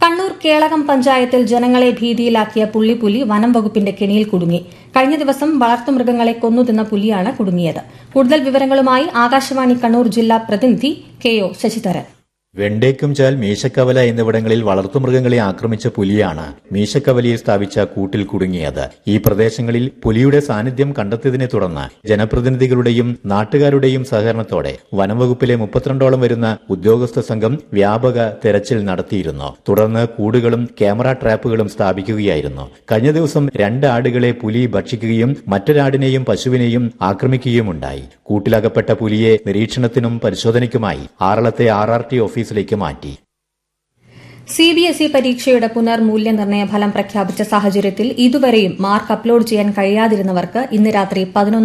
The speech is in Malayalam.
കണ്ണൂർ കേളകം പഞ്ചായത്തിൽ ജനങ്ങളെ ഭീതിയിലാക്കിയ പുള്ളിപ്പുലി വനം വകുപ്പിന്റെ കെണിയിൽ കുടുങ്ങി കഴിഞ്ഞ ദിവസം വളർത്തുമൃഗങ്ങളെ കൊന്നുതിന്ന പുലിയാണ് കുടുങ്ങിയത് കൂടുതൽ വിവരങ്ങളുമായി ആകാശവാണി കണ്ണൂർ ജില്ലാ പ്രതിനിധി കെ ഒ ശശിധരൻ വെണ്ടേക്കുംചാൽ മീശക്കവല എന്നിവിടങ്ങളിൽ വളർത്തുമൃഗങ്ങളെ ആക്രമിച്ച പുലിയാണ് മീശക്കവലയിൽ സ്ഥാപിച്ച കൂട്ടിൽ കുടുങ്ങിയത് ഈ പ്രദേശങ്ങളിൽ പുലിയുടെ സാന്നിധ്യം കണ്ടെത്തിയതിനെ തുടർന്ന് ജനപ്രതിനിധികളുടെയും നാട്ടുകാരുടെയും സഹകരണത്തോടെ വനംവകുപ്പിലെ മുപ്പത്തിരണ്ടോളം വരുന്ന ഉദ്യോഗസ്ഥ സംഘം വ്യാപക തെരച്ചിൽ നടത്തിയിരുന്നു തുടർന്ന് കൂടുകളും ക്യാമറ ട്രാപ്പുകളും സ്ഥാപിക്കുകയായിരുന്നു കഴിഞ്ഞ ദിവസം രണ്ട് ആടുകളെ പുലി ഭക്ഷിക്കുകയും മറ്റൊരാടിനെയും പശുവിനെയും ആക്രമിക്കുകയുമുണ്ടായി കൂട്ടിലകപ്പെട്ട പുലിയെ നിരീക്ഷണത്തിനും പരിശോധനയ്ക്കുമായി ആറളത്തെ ആർ ആർ ടി ഓഫീസിലേക്ക് മാറ്റി സിബിഎസ്ഇ പരീക്ഷയുടെ പുനർമൂല്യനിർണ്ണയ ഫലം പ്രഖ്യാപിച്ച സാഹചര്യത്തിൽ ഇതുവരെയും മാർക്ക് അപ്ലോഡ് ചെയ്യാൻ കഴിയാതിരുന്നവർക്ക് ഇന്ന് രാത്രി പതിനൊന്ന്